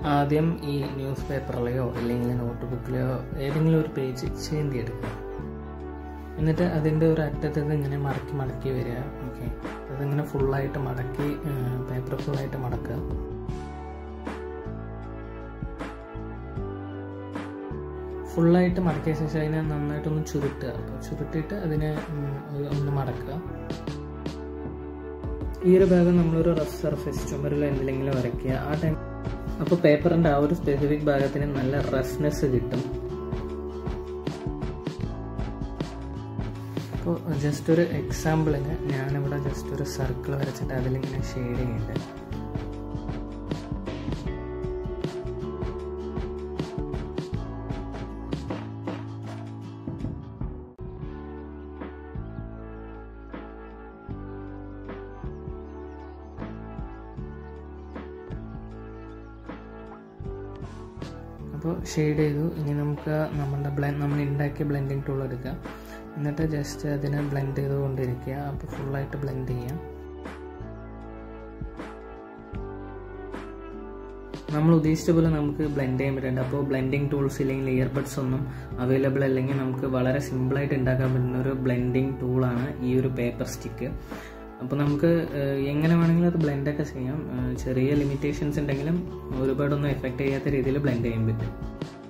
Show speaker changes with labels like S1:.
S1: ആദ്യം ഈ ന്യൂസ് പേപ്പറിലെയോ അല്ലെങ്കിൽ നോട്ട് ബുക്കിലെയോ ഏതെങ്കിലും ഒരു പേജ് ചേന്തി എടുക്കുക എന്നിട്ട് അതിൻ്റെ ഒരു അറ്റത്ത് ഇത് ഇങ്ങനെ മടക്കി മടക്കി വരിക ഓക്കെ അതിങ്ങനെ ഫുള്ളായിട്ട് മടക്കി പേപ്പർ ഫുള്ളായിട്ട് മടക്കുക ഫുള്ളായിട്ട് മടക്കിയ ശേഷം അതിനെ നന്നായിട്ടൊന്ന് ചുരുട്ടുക അപ്പോൾ ചുരുട്ടിയിട്ട് അതിനെ ഉം, ഒരു- ഒന്ന് മടക്കുക ഈ ഒരു ഭാഗം നമ്മളൊരു റഫ് സർഫേസ് ചുമരിലോ എന്തിലെങ്കിലും വരയ്ക്കുക ആ ടൈം അപ്പോൾ പേപ്പറിൻ്റെ ആ ഒരു സ്പെസിഫിക് ഭാഗത്തിന് നല്ല റഫ്നെസ് കിട്ടും അപ്പോൾ ജസ്റ്റ് ഒരു എക്സാമ്പിളിന് ഞാനിവിടെ ജസ്റ്റ് ഒരു സർക്കിൾ വരച്ചിട്ട് അതിലിങ്ങനെ ഷെയ്ഡിങ് ഉണ്ട് അപ്പോൾ ഷെയ്ഡ് ചെയ്തു ഇനി നമുക്ക് നമ്മുടെ ബ്ലെൻഡ് നമ്മൾ ഉണ്ടാക്കിയ ബ്ലെൻഡിങ് ടൂൾ എടുക്കുക എന്നിട്ട് ജസ്റ്റ് അതിനെ ബ്ലെൻഡ് ചെയ്തുകൊണ്ടിരിക്കുക അപ്പോൾ ഫുള്ളായിട്ട് ബ്ലെൻഡ് ചെയ്യാം നമ്മൾ ഉദ്ദേശിച്ച പോലെ നമുക്ക് ബ്ലെൻഡ് ചെയ്യാൻ പറ്റുന്നുണ്ട് അപ്പോൾ ബ്ലെൻഡിങ് ടൂൾസ് ഇല്ലെങ്കിൽ ഇയർബഡ്സ് ഒന്നും അവൈലബിൾ അല്ലെങ്കിൽ നമുക്ക് വളരെ സിമ്പിളായിട്ട് ഉണ്ടാക്കാൻ പറ്റുന്ന ഒരു ബ്ലെൻഡിങ് ടൂളാണ് ഈ ഒരു പേപ്പർ സ്റ്റിക്ക് അപ്പോൾ നമുക്ക് ഏഹ്, എങ്ങനെ വേണമെങ്കിലും അത് ബ്ലെൻഡൊക്കെ ചെയ്യാം ഏഹ്, ചെറിയ ലിമിറ്റേഷൻസ് ഉണ്ടെങ്കിലും ഒരുപാടൊന്നും എഫക്റ്റ് ചെയ്യാത്ത രീതിയിൽ ബ്ലെൻഡ് ചെയ്യാൻ പറ്റും